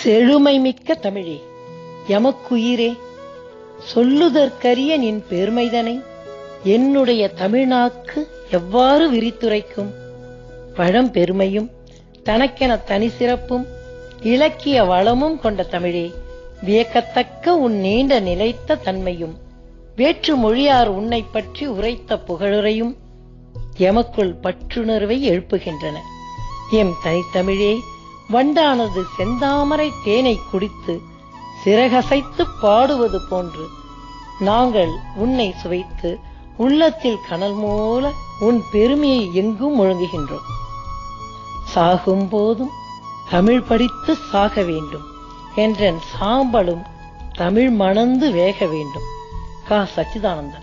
செழுமை மிக்க தமிழே எமக்குயிரே சொல்லுதற்கரிய நின் பெருமைதனை என்னுடைய தமிழ்நாக்கு எவ்வாறு விரித்துரைக்கும் பழம்பெருமையும் தனக்கென தனி சிறப்பும் இலக்கிய வளமும் கொண்ட தமிழே வியக்கத்தக்க உன் நீண்ட நிலைத்த தன்மையும் வேற்று மொழியார் உன்னை பற்றி உரைத்த புகழுரையும் எமக்குள் பற்றுணர்வை எழுப்புகின்றன எம் தனித்தமிழே வண்டானது செந்தாமரை தேனை குடித்து சிறகசைத்து பாடுவது போன்று நாங்கள் உன்னை சுவைத்து உள்ளத்தில் கனல் மூல உன் பெருமையை எங்கும் முழங்குகின்றோம் சாகும் போதும் தமிழ் படித்து சாக வேண்டும் என்றன் சாம்பலும் தமிழ் மணந்து வேக வேண்டும் கா சச்சிதானந்தன்